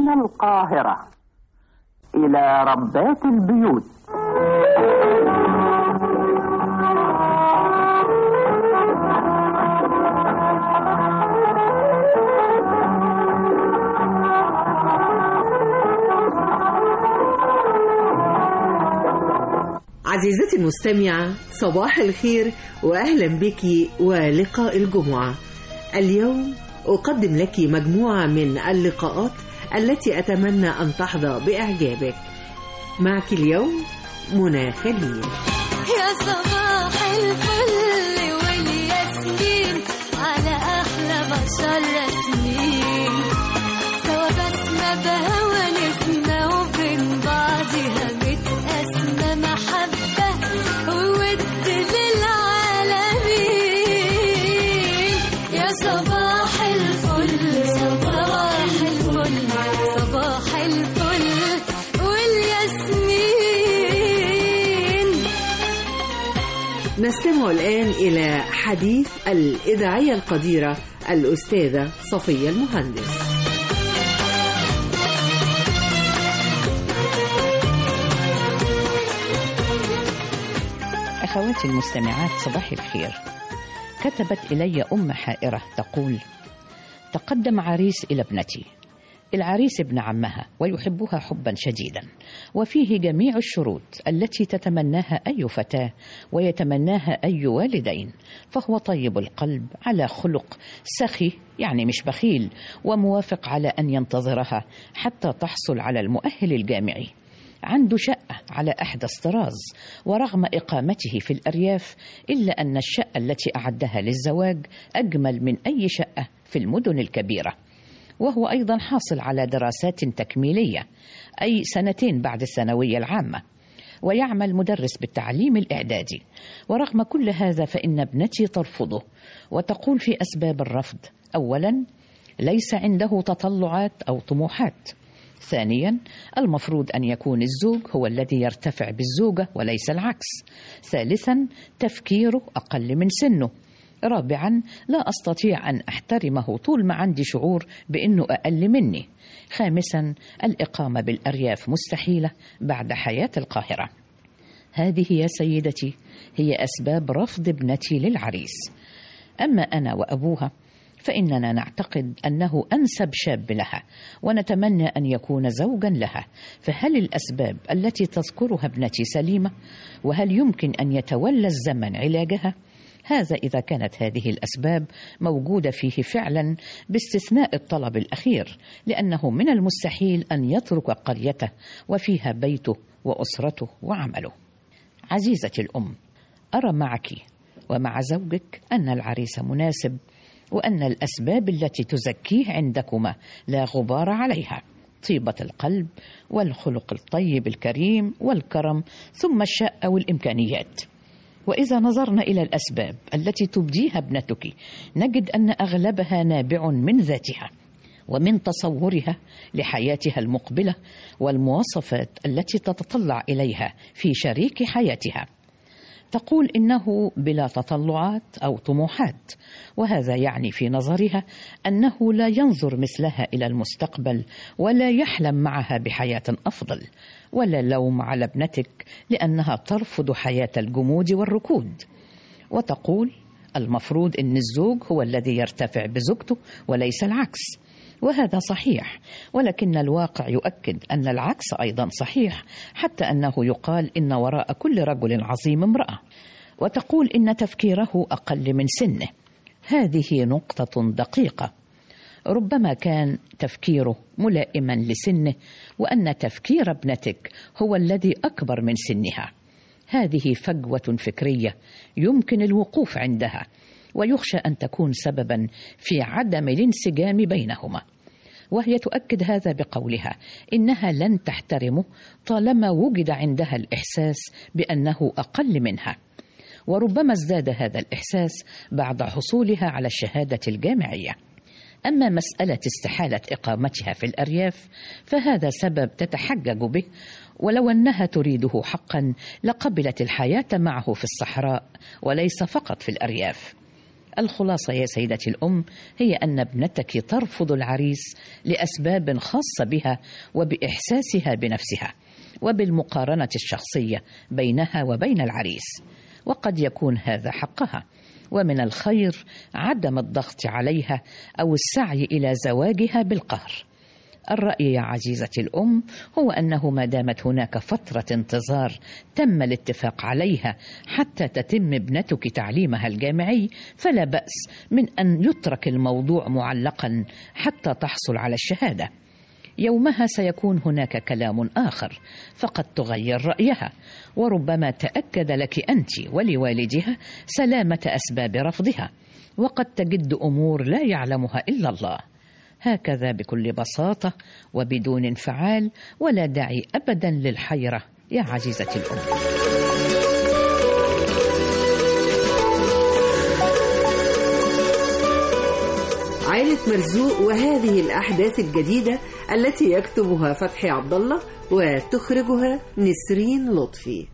من القاهرة إلى ربات البيوت عزيزتي المستمعة صباح الخير وأهلا بك ولقاء الجمعة اليوم أقدم لك مجموعة من اللقاءات التي أتمنى أن تحظى بإعجابك معك اليوم منى خليل يا صباح الفل والياسمين على احلى بشر رسمين سوا بسمة بهوى نسمة وبين بعضها متقاسمة محبة وود للعالمين يا صباح الفل صباح الفل صباح الفل والياسمين نستمع الآن إلى حديث الإذاعية القديرة الأستاذة صفية المهندس أخواتي المستمعات صباح الخير كتبت إلي أم حائرة تقول تقدم عريس إلى ابنتي العريس ابن عمها ويحبها حبا شديدا وفيه جميع الشروط التي تتمناها أي فتاة ويتمناها أي والدين فهو طيب القلب على خلق سخي يعني مش بخيل وموافق على أن ينتظرها حتى تحصل على المؤهل الجامعي عنده شقة على أحدث طراز ورغم إقامته في الأرياف إلا أن الشقة التي أعدها للزواج أجمل من أي شقة في المدن الكبيرة وهو أيضا حاصل على دراسات تكميلية أي سنتين بعد الثانوية العامة ويعمل مدرس بالتعليم الإعدادي ورغم كل هذا فإن ابنتي ترفضه وتقول في أسباب الرفض أولا ليس عنده تطلعات أو طموحات ثانيا المفروض أن يكون الزوج هو الذي يرتفع بالزوجة وليس العكس ثالثا تفكيره أقل من سنه رابعا لا أستطيع أن أحترمه طول ما عندي شعور بأنه أقل مني خامسا الإقامة بالأرياف مستحيلة بعد حياة القاهرة هذه يا سيدتي هي أسباب رفض ابنتي للعريس أما أنا وأبوها فإننا نعتقد أنه أنسب شاب لها ونتمنى أن يكون زوجا لها فهل الأسباب التي تذكرها ابنتي سليمة وهل يمكن أن يتولى الزمن علاجها هذا إذا كانت هذه الأسباب موجودة فيه فعلا باستثناء الطلب الأخير لأنه من المستحيل أن يترك قريته وفيها بيته وأسرته وعمله عزيزتي الأم أرى معك ومع زوجك أن العريس مناسب وأن الأسباب التي تزكيه عندكما لا غبار عليها طيبة القلب والخلق الطيب الكريم والكرم ثم الشأة والإمكانيات وإذا نظرنا إلى الأسباب التي تبديها ابنتك نجد أن أغلبها نابع من ذاتها ومن تصورها لحياتها المقبلة والمواصفات التي تتطلع إليها في شريك حياتها تقول انه بلا تطلعات او طموحات وهذا يعني في نظرها انه لا ينظر مثلها الى المستقبل ولا يحلم معها بحياه افضل ولا لوم على ابنتك لانها ترفض حياه الجمود والركود وتقول المفروض ان الزوج هو الذي يرتفع بزوجته وليس العكس وهذا صحيح ولكن الواقع يؤكد ان العكس ايضا صحيح حتى انه يقال ان وراء كل رجل عظيم امراه وتقول ان تفكيره اقل من سنه هذه نقطه دقيقه ربما كان تفكيره ملائما لسنه وان تفكير ابنتك هو الذي اكبر من سنها هذه فجوه فكريه يمكن الوقوف عندها ويخشى ان تكون سببا في عدم الانسجام بينهما وهي تؤكد هذا بقولها انها لن تحترمه طالما وجد عندها الاحساس بانه اقل منها وربما ازداد هذا الاحساس بعد حصولها على الشهاده الجامعيه اما مساله استحاله اقامتها في الارياف فهذا سبب تتحجج به ولو انها تريده حقا لقبلت الحياه معه في الصحراء وليس فقط في الارياف الخلاصة يا سيدتي الأم هي أن ابنتك ترفض العريس لأسباب خاصة بها وبإحساسها بنفسها وبالمقارنة الشخصية بينها وبين العريس وقد يكون هذا حقها ومن الخير عدم الضغط عليها أو السعي إلى زواجها بالقهر الرأي يا عزيزتي الأم هو أنه ما دامت هناك فترة انتظار تم الاتفاق عليها حتى تتم ابنتك تعليمها الجامعي فلا بأس من أن يترك الموضوع معلقا حتى تحصل على الشهادة يومها سيكون هناك كلام آخر فقد تغير رأيها وربما تأكد لك أنت ولوالدها سلامة أسباب رفضها وقد تجد أمور لا يعلمها إلا الله هكذا بكل بساطة وبدون انفعال ولا داعي أبدا للحيرة يا عزيزتي الأم عائلة مرزوق وهذه الأحداث الجديدة التي يكتبها فتحي عبد الله وتخرجها نسرين لطفي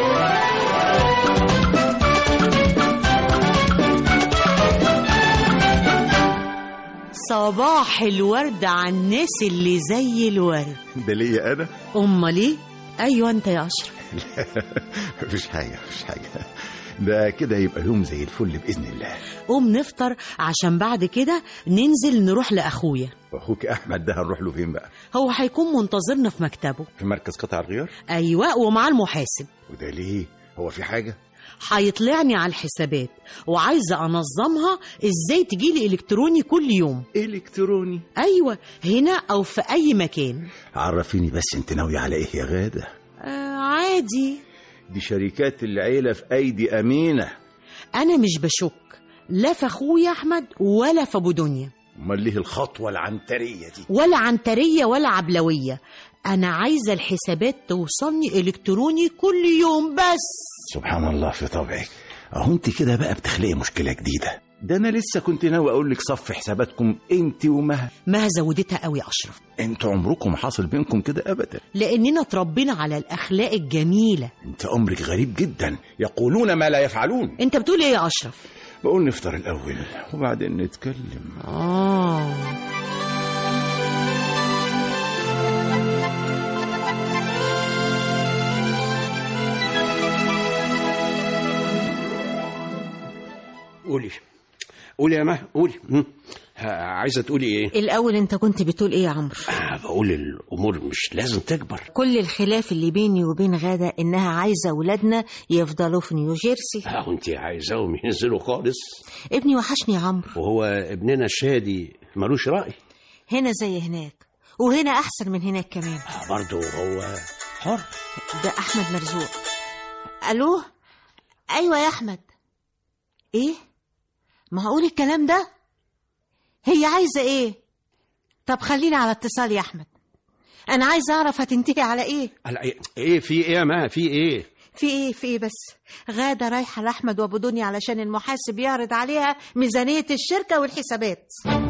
صباح الورد على الناس اللي زي الورد ده ليا انا امال ايه ايوه انت يا اشرف مفيش حاجه مفيش حاجه ده كده يبقى يوم زي الفل باذن الله قوم نفطر عشان بعد كده ننزل نروح لاخويا واخوك احمد ده هنروح له فين بقى هو هيكون منتظرنا في مكتبه في مركز قطع الغيار ايوه ومعاه المحاسب وده ليه هو في حاجه هيطلعني على الحسابات وعايزه انظمها ازاي تجيلي الكتروني كل يوم الكتروني ايوه هنا او في اي مكان عرفيني بس انت ناويه على ايه يا غاده آه عادي دي شركات العيله في ايدي امينه انا مش بشك لا في اخويا احمد ولا في ابو دنيا امال ليه الخطوه العنتريه دي ولا عنتريه ولا عبلويه انا عايزه الحسابات توصلني الكتروني كل يوم بس سبحان الله في طبعك اهو انت كده بقى بتخلقي مشكله جديده ده انا لسه كنت ناوي اقول لك صف حساباتكم انت ومها ما زودتها قوي يا اشرف انتوا عمركم حاصل بينكم كده ابدا لاننا اتربينا على الاخلاق الجميله انت امرك غريب جدا يقولون ما لا يفعلون انت بتقول ايه يا اشرف بقول نفطر الاول وبعدين نتكلم اه قولي قولي يا مها قولي مم. ها، عايزه تقولي ايه الاول انت كنت بتقول ايه يا عمرو آه، بقول الامور مش لازم تكبر كل الخلاف اللي بيني وبين غادة إنها عايزة ولادنا يفضلوا في نيوجيرسي ها وانت عايزاهم ينزلوا خالص ابني وحشني يا عمرو وهو ابننا الشادي ملوش راي هنا زي هناك وهنا أحسن من هناك كمان آه، برضه هو حر ده أحمد مرزوق ألو أيوة يا أحمد إيه معقول الكلام ده هي عايزة إيه طب خلينا على اتصال يا أحمد أنا عايزة أعرف هتنتهي على إيه على ايه ايه في ايه يا مها في ايه في ايه في ايه بس غادة رايحة لأحمد وأبو دنيا علشان المحاسب يعرض عليها ميزانية الشركة والحسابات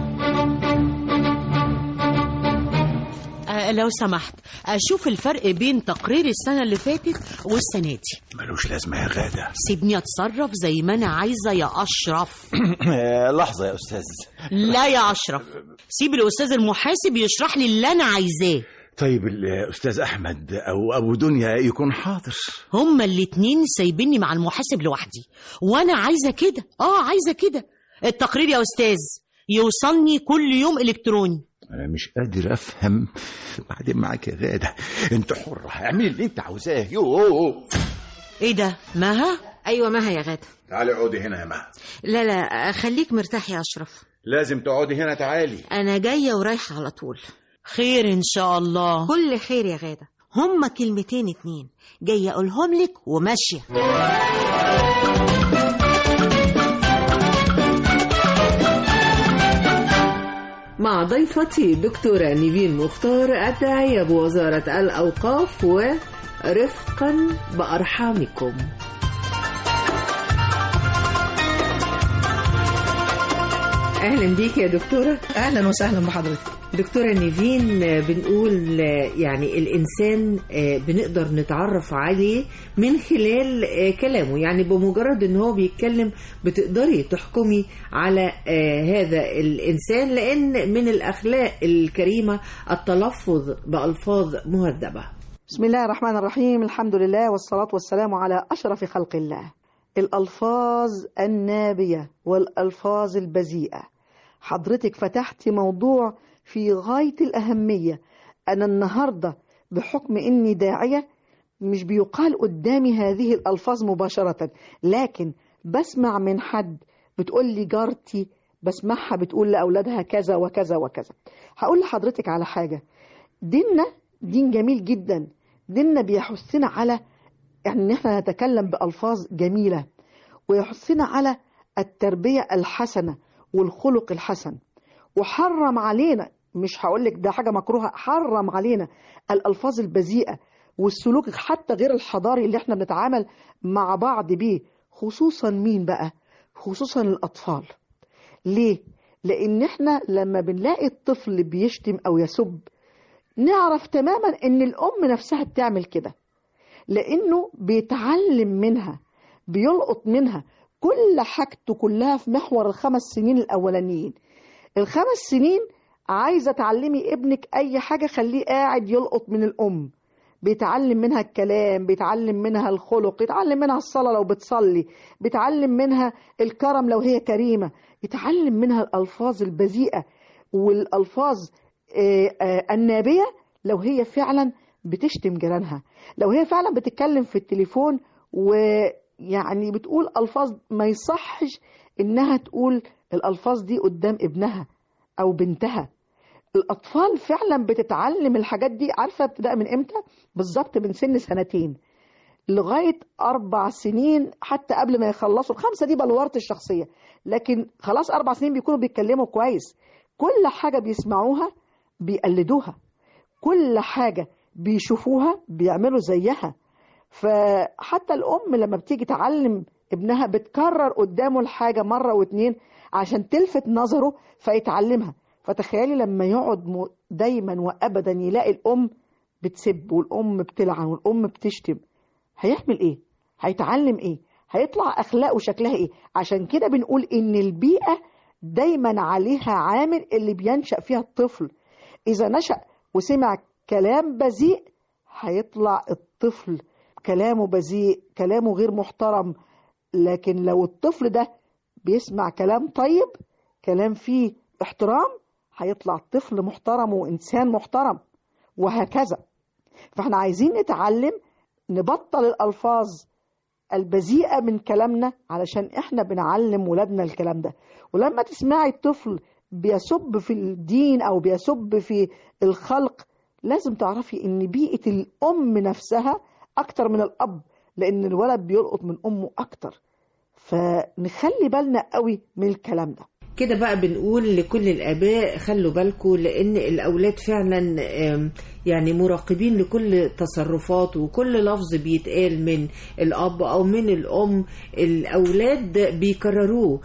آه لو سمحت أشوف الفرق بين تقرير السنة اللي فاتت والسنة دي ملوش لازمه يا غاده سيبني أتصرف زي ما أنا عايزة يا أشرف لحظه يا استاذ لا يا أشرف سيب الأستاذ المحاسب يشرح لي اللي أنا عايزاه طيب الاستاذ احمد او ابو دنيا يكون حاضر هما الاتنين سايبيني مع المحاسب لوحدي وانا عايزه كده اه عايزه كده التقرير يا استاذ يوصلني كل يوم الكتروني انا مش قادر افهم بعدين معاك يا غاده انت حره اعملي اللي انت عاوزاه يو ايه ده مها أيوة مها يا غادة تعالي اقعدي هنا يا مها لا لا خليك مرتاح يا أشرف لازم تقعدي هنا تعالي أنا جاية ورايحة على طول خير ان شاء الله كل خير يا غادة هما كلمتين اتنين جاية أقولهم لك وماشية مع ضيفتي دكتورة نيفين مختار الداعية بوزارة الأوقاف ورفقا بأرحامكم أهلا بيك يا دكتورة اهلا وسهلا بحضرتك دكتورة نيفين آه، بنقول آه، يعني الإنسان آه، بنقدر نتعرف عليه من خلال آه، كلامه يعني بمجرد إن هو بيتكلم بتقدري تحكمي على آه، هذا الإنسان لأن من الأخلاق الكريمة التلفظ بألفاظ مهذبة بسم الله الرحمن الرحيم الحمد لله والصلاة والسلام على أشرف خلق الله الألفاظ النابية والألفاظ البذيئة حضرتك فتحت موضوع في غاية الأهمية أنا النهاردة بحكم إني داعية مش بيقال قدامي هذه الألفاظ مباشرة لكن بسمع من حد بتقول لي جارتي بسمعها بتقول لأولادها كذا وكذا وكذا هقول لحضرتك على حاجة ديننا دين جميل جدا ديننا بيحثنا على يعني ان احنا نتكلم بألفاظ جميلة ويحثنا على التربية الحسنة والخلق الحسن وحرم علينا مش هقول لك ده حاجة مكروهة حرم علينا الألفاظ البذيئة والسلوك حتى غير الحضاري اللي احنا بنتعامل مع بعض بيه خصوصا مين بقى خصوصا الأطفال ليه لأن احنا لما بنلاقي الطفل بيشتم أو يسب نعرف تماما ان الام نفسها بتعمل كده لانه بيتعلم منها بيلقط منها كل حاجته كلها في محور الخمس سنين الاولانيين الخمس سنين عايزه تعلمي ابنك اي حاجه خليه قاعد يلقط من الام بيتعلم منها الكلام بيتعلم منها الخلق يتعلم منها الصلاة لو بتصلي بيتعلم منها الكرم لو هي كريمة يتعلم منها الألفاظ البذيئة والألفاظ آه، آه، النابية لو هي فعلا بتشتم جيرانها لو هي فعلا بتتكلم في التليفون ويعني بتقول ألفاظ ما يصحش إنها تقول الألفاظ دي قدام ابنها أو بنتها الأطفال فعلا بتتعلم الحاجات دي عارفة ابتداء من إمتى؟ بالظبط من سن سنتين لغاية أربع سنين حتى قبل ما يخلصوا الخمسة دي بلورة الشخصية لكن خلاص أربع سنين بيكونوا بيتكلموا كويس كل حاجة بيسمعوها بيقلدوها كل حاجة بيشوفوها بيعملوا زيها فحتى الأم لما بتيجي تعلم ابنها بتكرر قدامه الحاجة مرة واتنين عشان تلفت نظره فيتعلمها فتخيلي لما يقعد م- دايما وأبدا يلاقي الأم بتسب والأم بتلعن والأم بتشتم هيعمل إيه؟ هيتعلم إيه؟ هيطلع أخلاقه شكلها إيه؟ عشان كده بنقول إن البيئة دايما عليها عامل اللي بينشأ فيها الطفل إذا نشأ وسمع كلام بذيء هيطلع الطفل كلامه بذيء كلامه غير محترم لكن لو الطفل ده بيسمع كلام طيب كلام فيه احترام هيطلع طفل محترم وإنسان محترم وهكذا فاحنا عايزين نتعلم نبطل الألفاظ البذيئة من كلامنا علشان احنا بنعلم ولادنا الكلام ده ولما تسمعي الطفل بيسب في الدين او بيسب في الخلق لازم تعرفي ان بيئة الام نفسها اكتر من الاب لان الولد بيلقط من امه اكتر فنخلي بالنا قوي من الكلام ده كده بقى بنقول لكل الآباء خلوا بالكم لأن الأولاد فعلا آم، يعني مراقبين لكل تصرفات وكل لفظ بيتقال من الأب أو من الأم الأولاد بيكرروه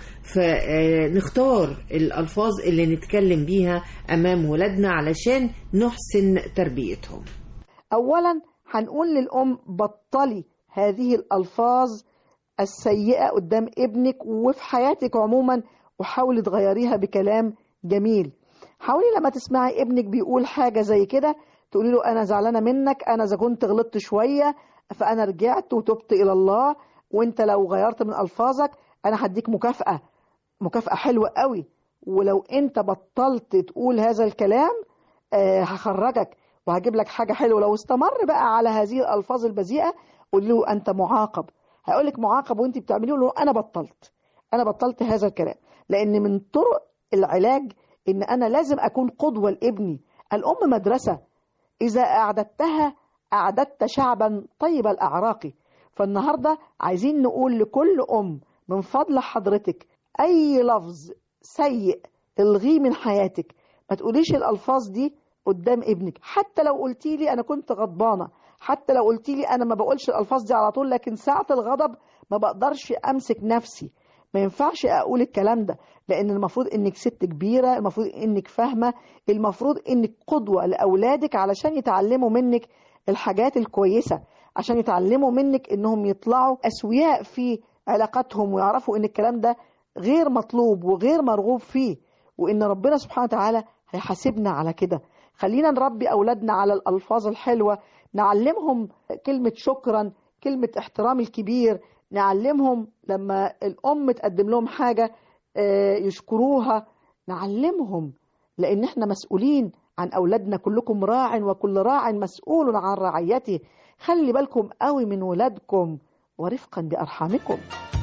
فنختار الألفاظ اللي نتكلم بيها أمام ولادنا علشان نحسن تربيتهم اولا هنقول للام بطلي هذه الالفاظ السيئه قدام ابنك وفي حياتك عموما وحاولي تغيريها بكلام جميل حاولي لما تسمعي ابنك بيقول حاجه زي كده تقولي له انا زعلانه منك انا اذا كنت غلطت شويه فانا رجعت وتبت الى الله وانت لو غيرت من الفاظك انا هديك مكافاه مكافاه حلوه قوي ولو انت بطلت تقول هذا الكلام آه هخرجك وهجيب لك حاجه حلوه لو استمر بقى على هذه الالفاظ البذيئه قول له انت معاقب هيقول لك معاقب وانت بتعمليه له انا بطلت انا بطلت هذا الكلام لان من طرق العلاج ان انا لازم اكون قدوه لابني الام مدرسه اذا اعددتها اعددت شعبا طيب الاعراق فالنهارده عايزين نقول لكل ام من فضل حضرتك اي لفظ سيء الغيه من حياتك ما تقوليش الالفاظ دي قدام ابنك حتى لو قلتي لي انا كنت غضبانه حتى لو قلتي لي انا ما بقولش الالفاظ دي على طول لكن ساعه الغضب ما بقدرش امسك نفسي ما ينفعش اقول الكلام ده لان المفروض انك ست كبيره المفروض انك فاهمه المفروض انك قدوه لاولادك علشان يتعلموا منك الحاجات الكويسه عشان يتعلموا منك انهم يطلعوا اسوياء في علاقاتهم ويعرفوا ان الكلام ده غير مطلوب وغير مرغوب فيه وان ربنا سبحانه وتعالى هيحاسبنا على كده خلينا نربي اولادنا على الالفاظ الحلوه نعلمهم كلمه شكرا كلمه احترام الكبير نعلمهم لما الام تقدم لهم حاجه آه، يشكروها نعلمهم لان احنا مسؤولين عن اولادنا كلكم راع وكل راع مسؤول عن رعيته خلي بالكم قوي من ولادكم ورفقا بارحامكم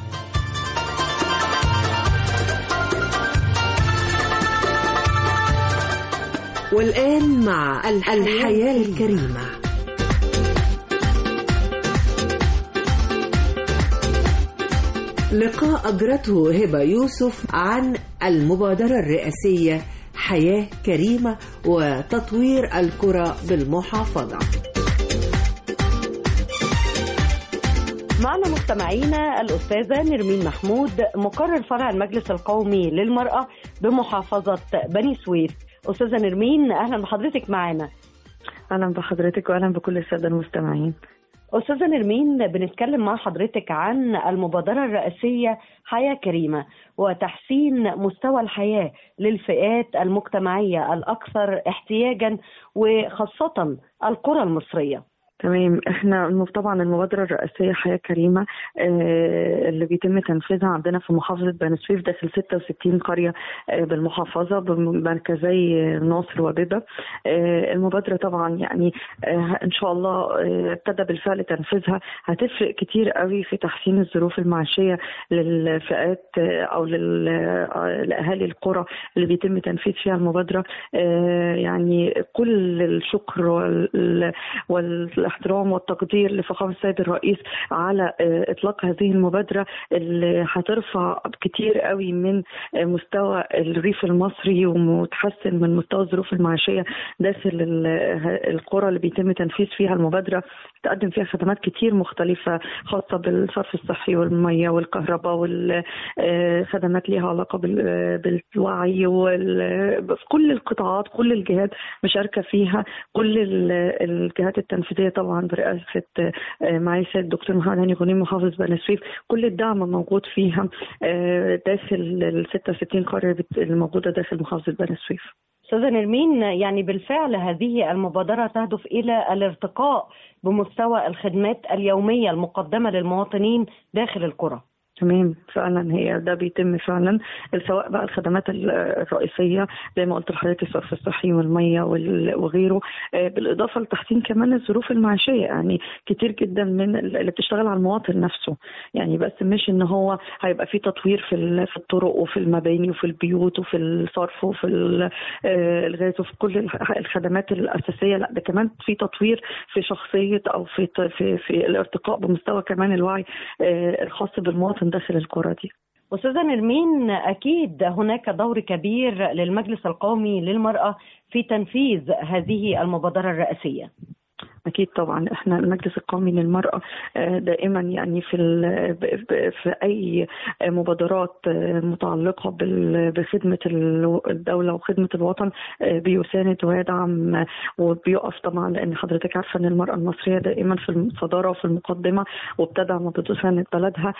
والآن مع الحياة الكريمة لقاء أجرته هبة يوسف عن المبادرة الرئاسية حياة كريمة وتطوير الكرة بالمحافظة معنا مستمعينا الأستاذة نرمين محمود مقرر فرع المجلس القومي للمرأة بمحافظة بني سويف أستاذة نرمين أهلا بحضرتك معنا اهلا بحضرتك واهلا بكل الساده المستمعين أستاذة نرمين بنتكلم مع حضرتك عن المبادرة الرئاسية حياة كريمة وتحسين مستوى الحياة للفئات المجتمعية الأكثر احتياجا وخاصة القرى المصرية تمام احنا الم- طبعا المبادره الرئاسيه حياه كريمه آه، اللي بيتم تنفيذها عندنا في محافظه بني سويف داخل 66 قريه آه، بالمحافظه بمركزي ناصر وبيبه آه، المبادره طبعا يعني آه، ان شاء الله آه، ابتدى بالفعل تنفيذها هتفرق كتير قوي في تحسين الظروف المعيشيه للفئات آه، او لل- آه، لاهالي القرى اللي بيتم تنفيذ فيها المبادره آه، يعني كل الشكر وال والاحترام والتقدير لفخامة السيد الرئيس على آه، إطلاق هذه المبادرة اللي هترفع كتير قوي من آه، مستوى الريف المصري وتحسن من مستوى الظروف المعيشية داخل ال- ه- القرى اللي بيتم تنفيذ فيها المبادرة تقدم فيها خدمات كتير مختلفة خاصة بالصرف الصحي والمية والكهرباء والخدمات ليها علاقة بال- بالوعي وال- في كل القطاعات كل الجهات مشاركة فيها كل ال- الجهات التنفيذية طبعا برئاسة آه، معالي السيد الدكتور محمد هاني غنيم محافظ بني سويف كل الدعم موجود فيها آه، داخل ال 66 قرية بت- الموجودة داخل محافظة بني سويف أستاذة نرمين يعني بالفعل هذه المبادرة تهدف إلى الارتقاء بمستوى الخدمات اليومية المقدمة للمواطنين داخل القرى تمام فعلا هي ده بيتم فعلا سواء بقى الخدمات ال- الرئيسيه زي ما قلت لحضرتك الصرف الصحي والميه وال- وغيره آه، بالاضافه لتحسين كمان الظروف المعيشيه يعني كتير جدا من ال- اللي بتشتغل على المواطن نفسه يعني بس مش ان هو هيبقى في تطوير في ال- في الطرق وفي المباني وفي البيوت وفي الصرف وفي ال- آه، الغاز وفي كل الح- الخدمات الاساسيه لا ده كمان في تطوير في شخصيه او في ت- في في الارتقاء بمستوى كمان الوعي آه، الخاص بالمواطن داخل القرى دي أستاذة نرمين أكيد هناك دور كبير للمجلس القومي للمرأة في تنفيذ هذه المبادرة الرئاسية أكيد طبعا إحنا المجلس القومي للمرأة آه، دائما يعني في ال- ب- ب- في أي مبادرات آه، متعلقة بال- بخدمة ال- الدولة وخدمة الوطن آه، بيساند ويدعم آه، وبيقف طبعا لأن حضرتك عارفة إن المرأة المصرية دائما في الصدارة وفي المقدمة وبتدعم وبتساند بلدها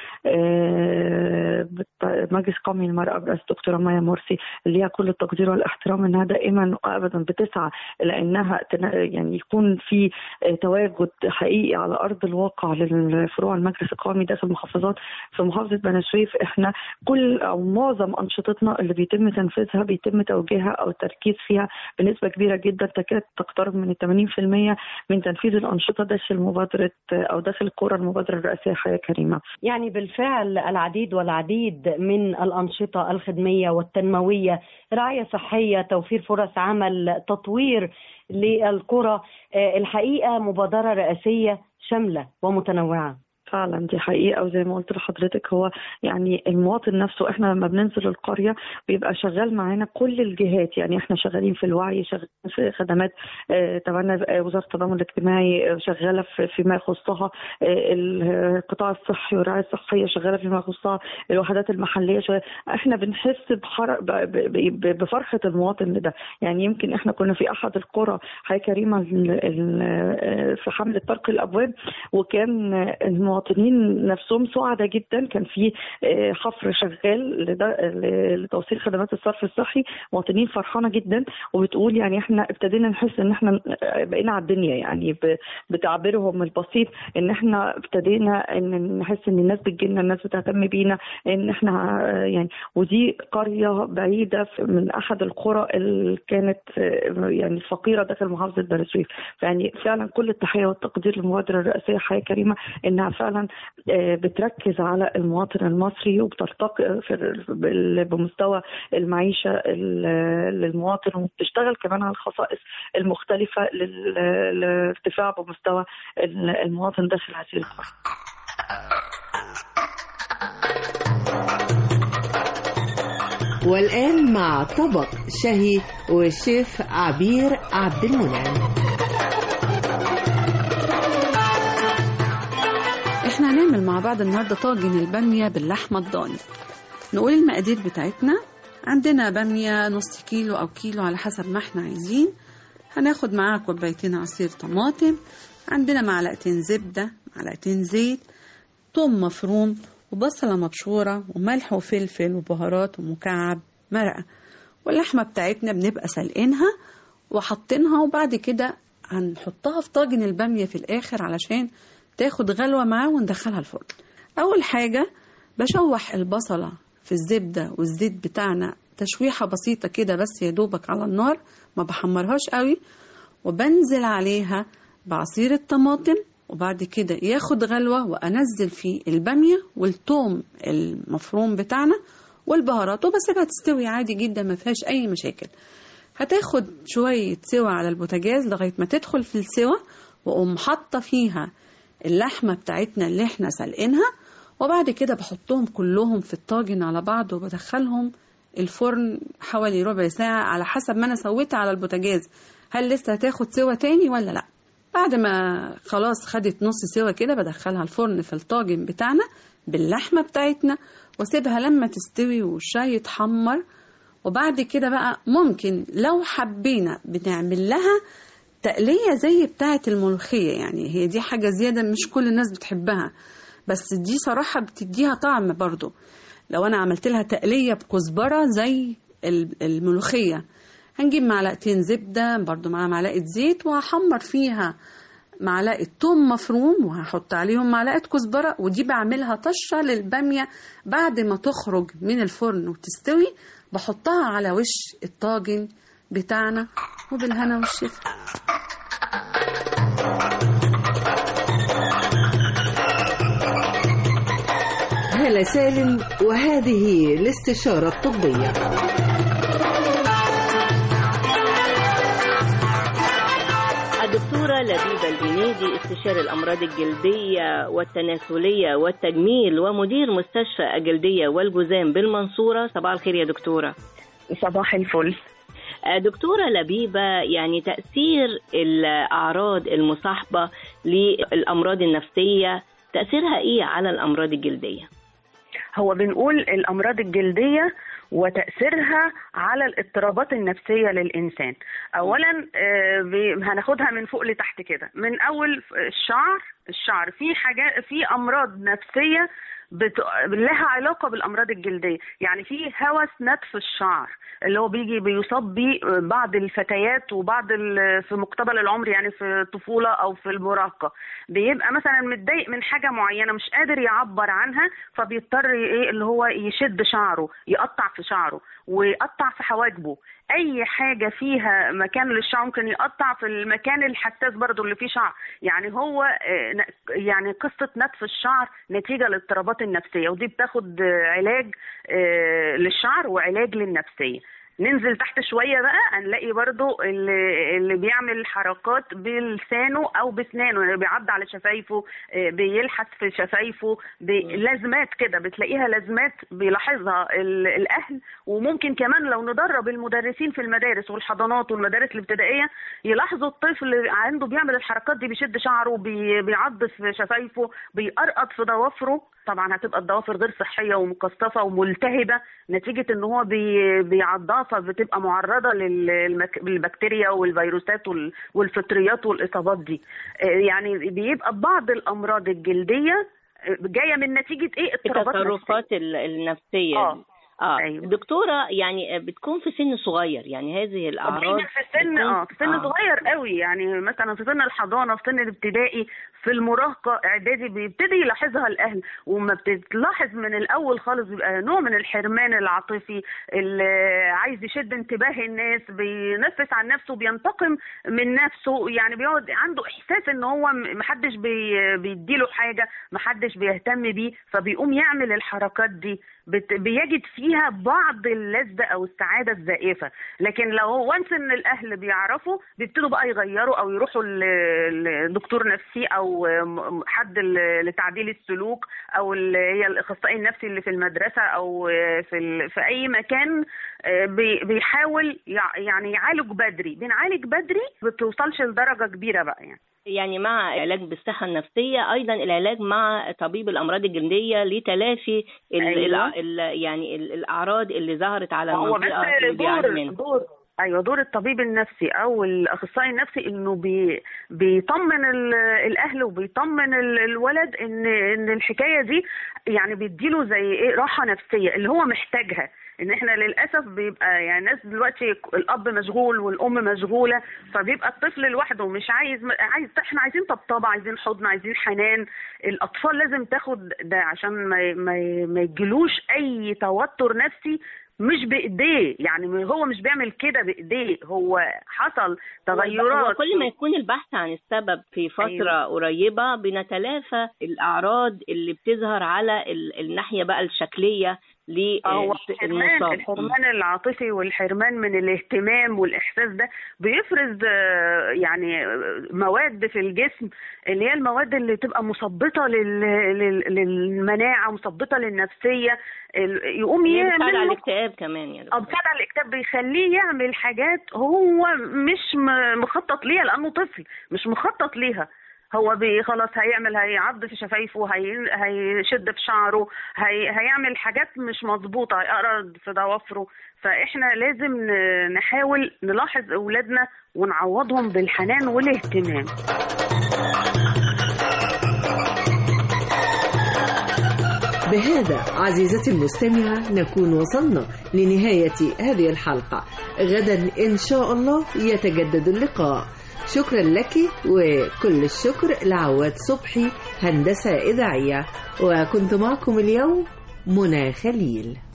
آه، بت- مجلس قومي للمرأة برئاسة الدكتورة مايا مرسي اللي ليها كل التقدير والاحترام إنها دائما وأبدا بتسعى إلى إنها تنا- يعني يكون في آه، تواجد حقيقي على ارض الواقع للفروع المجلس القومي داخل المحافظات في محافظه بني سويف احنا كل او معظم انشطتنا اللي بيتم تنفيذها بيتم توجيهها او التركيز فيها بنسبه كبيره جدا تكاد تقترب من 80% من تنفيذ الانشطه داخل مبادره آه، او داخل القرى المبادره الرئاسيه حياه كريمه. يعني بالفعل العديد والعديد من الأنشطة الخدمية والتنموية رعاية صحية توفير فرص عمل تطوير للقرى آه، الحقيقة مبادرة رئاسية شاملة ومتنوعة فعلا دي حقيقة وزي ما قلت لحضرتك هو يعني المواطن نفسه احنا لما بننزل القرية بيبقى شغال معانا كل الجهات يعني احنا شغالين في الوعي شغالين في خدمات آه، تبعنا آه، وزارة التضامن الاجتماعي آه، شغالة في فيما يخصها آه، القطاع الصحي والرعاية الصحية شغالة فيما يخصها الوحدات المحلية شغالة. احنا بنحس بحر... ب... ب... ب... بفرحة المواطن ده يعني يمكن احنا كنا في احد القرى حي كريمة ال... ال... آه، في حملة طرق الابواب وكان آه، المواطنين نفسهم سعداء جدا كان في آه، حفر شغال لده... ل- لتوصيل خدمات الصرف الصحي مواطنين فرحانة جدا وبتقول يعني احنا ابتدينا نحس ان احنا آه، بقينا على الدنيا يعني ب... بتعبيرهم البسيط ان احنا ابتدينا ان نحس ان الناس بتجيلنا الناس بتهتم بينا ان احنا آه، يعني ودي قرية بعيدة في- من احد القرى اللي كانت آه، يعني فقيرة داخل محافظة بني سويف يعني فعلا كل التحية والتقدير للمبادرة الرئاسية حياة كريمة انها فعلا آه، بتركز على المواطن المصري وبترتقي في ال- بال- بمستوى المعيشة ال- للمواطن وبتشتغل كمان على الخصائص المختلفة لل- للارتفاع بمستوى ال- المواطن داخل هذه القرى والآن مع طبق شهي والشيف عبير عبد المنعم احنا هنعمل مع بعض النهارده طاجن الباميه باللحمه الضاني نقول المقادير بتاعتنا عندنا باميه نص كيلو او كيلو على حسب ما احنا عايزين هناخد معاها كوبايتين عصير طماطم عندنا معلقتين زبده معلقتين زيت توم مفروم وبصله مبشوره وملح وفلفل وبهارات ومكعب مرقه واللحمه بتاعتنا بنبقى سلقينها وحاطينها وبعد كده هنحطها في طاجن الباميه في الاخر علشان تاخد غلوه معاه وندخلها الفرن اول حاجه بشوح البصله في الزبده والزيت بتاعنا تشويحه بسيطه كده بس يا دوبك على النار ما بحمرهاش قوي وبنزل عليها بعصير الطماطم وبعد كده ياخد غلوة وأنزل فيه البامية والثوم المفروم بتاعنا والبهارات وبسيبها تستوي عادي جدا ما فيهاش أي مشاكل هتاخد شوية سوا على البوتاجاز لغاية ما تدخل في السوا وأقوم حاطة فيها اللحمة بتاعتنا اللي احنا سلقينها وبعد كده بحطهم كلهم في الطاجن على بعض وبدخلهم الفرن حوالي ربع ساعة على حسب ما أنا سويتها على البوتاجاز هل لسه هتاخد سوا تاني ولا لأ بعد ما خلاص خدت نص سوا كده بدخلها الفرن في الطاجن بتاعنا باللحمة بتاعتنا واسيبها لما تستوي والشاي يتحمر وبعد كده بقى ممكن لو حبينا بنعمل لها تقلية زي بتاعة الملوخية يعني هي دي حاجة زيادة مش كل الناس بتحبها بس دي صراحة بتديها طعم برضو لو أنا عملت لها تقلية بكزبرة زي ال- الملوخية هنجيب معلقتين زبدة برضو مع معلقة زيت وهحمر فيها معلقة توم مفروم وهحط عليهم معلقة كزبرة ودي بعملها طشة للبامية بعد ما تخرج من الفرن وتستوي بحطها على وش الطاجن بتاعنا وبالهنا والشفا هالة سالم وهذه الاستشارة الطبية الدكتورة لبيبة الجنيدي استشاري الأمراض الجلدية والتناسلية والتجميل ومدير مستشفى الجلدية والجذام بالمنصورة صباح الخير يا دكتورة صباح الفل آه، دكتورة لبيبة يعني تأثير الأعراض المصاحبة للأمراض النفسية تأثيرها إيه على الأمراض الجلدية؟ هو بنقول الأمراض الجلدية وتأثيرها على الاضطرابات النفسية للإنسان أولا آه، ب- هناخدها من فوق لتحت كده من أول الشعر الشعر في حاجات في أمراض نفسية بت... لها علاقة بالأمراض الجلدية يعني في هوس نتف الشعر اللي هو بيجي بيصاب بيه بعض الفتيات وبعض ال... في مقتبل العمر يعني في الطفولة أو في المراهقة بيبقى مثلا متضايق من حاجة معينة مش قادر يعبر عنها فبيضطر ايه اللي هو يشد شعره يقطع في شعره ويقطع في حواجبه اي حاجه فيها مكان للشعر ممكن يقطع في المكان الحساس برضو اللي فيه شعر يعني هو آه، ن- يعني قصه نتف الشعر نتيجه للاضطرابات النفسيه ودي بتاخد آه، علاج آه، للشعر وعلاج للنفسيه ننزل تحت شويه بقى هنلاقي برضو اللي, اللي بيعمل حركات بلسانه او بسنانه يعني بيعض على شفايفه آه، بيلحس في شفايفه لازمات كده بتلاقيها لازمات بيلاحظها ال- الاهل وممكن كمان لو ندرب المدرسين في المدارس والحضانات والمدارس الابتدائيه يلاحظوا الطفل عنده بيعمل الحركات دي بيشد شعره بي- بيعض في شفايفه بيقرقط في ضوافره طبعا هتبقى الضوافر غير صحيه ومكثفه وملتهبه نتيجه ان هو بي بيعضها فبتبقى معرضه للمك- للبكتيريا والفيروسات وال- والفطريات والاصابات دي آه، يعني بيبقى بعض الامراض الجلديه آه، جايه من نتيجه ايه اضطرابات نفسية. التصرفات ال- النفسية آه. دي. اه أيوة. دكتورة يعني بتكون في سن صغير يعني هذه الأعراض دايما في سن بتكون- اه في سن آه. صغير قوي يعني مثلا في سن الحضانه في سن الابتدائي في المراهقه اعدادي بيبتدي يلاحظها الاهل وما بتتلاحظ من الاول خالص بيبقى نوع من الحرمان العاطفي اللي عايز يشد انتباه الناس بينفس عن نفسه بينتقم من نفسه يعني بيقعد عنده احساس ان هو م- محدش بي بيديله حاجه محدش بيهتم بيه فبيقوم يعمل الحركات دي بت- بيجد فيها بعض اللذة أو السعادة الزائفة لكن لو وانس إن الأهل بيعرفوا بيبتدوا بقى يغيروا أو يروحوا ل- لدكتور نفسي أو م- حد ل- لتعديل السلوك أو اللي هي الأخصائي النفسي اللي في المدرسة أو في ال- في أي مكان آه، بي- بيحاول يع- يعني يعالج بدري بنعالج بدري ما بتوصلش لدرجة كبيرة بقى يعني يعني مع علاج بالصحة النفسية أيضا العلاج مع طبيب الأمراض الجلدية لتلافي ال أيوة. ال ال يعني ال- الأعراض اللي ظهرت على هو المنطقة بس اللي بيعاني دور منها دور ايوه دور الطبيب النفسي او الاخصائي النفسي انه بي بيطمن ال- الاهل وبيطمن ال- الولد ان ان الحكايه دي يعني بيديله زي ايه راحه نفسيه اللي هو محتاجها ان احنا للاسف بيبقى يعني الناس دلوقتي الاب مشغول والام مشغوله فبيبقى الطفل لوحده مش عايز عايز احنا عايزين طبطبه عايزين حضن عايزين حنان الاطفال لازم تاخد ده عشان ما ما, ما يجيلوش اي توتر نفسي مش بايديه يعني هو مش بيعمل كده بايديه هو حصل تغيرات وكل ما يكون البحث عن السبب في فترة أيوة. قريبة بنتلافى الأعراض اللي بتظهر على ال- الناحية بقى الشكلية هو الحرمان للمصاب الحرمان العاطفي والحرمان من الاهتمام والاحساس ده بيفرز آه، يعني آه، مواد في الجسم اللي هي المواد اللي تبقى مثبطه لل- لل- للمناعه مثبطه للنفسيه ال- يقوم هي بتساعد على يعمل الاكتئاب كمان يعني اه بتساعد على الاكتئاب بيخليه يعمل حاجات هو مش م- مخطط ليها لانه طفل مش مخطط ليها هو بي خلاص هيعمل هيعض في شفايفه هي هيشد في شعره هي هيعمل حاجات مش مظبوطه هيقرض في ضوافره فاحنا لازم ن- نحاول نلاحظ اولادنا ونعوضهم بالحنان والاهتمام بهذا عزيزتي المستمعة نكون وصلنا لنهاية هذه الحلقة غدا إن شاء الله يتجدد اللقاء شكرا لك وكل الشكر لعواد صبحي هندسة إذاعية وكنت معكم اليوم منى خليل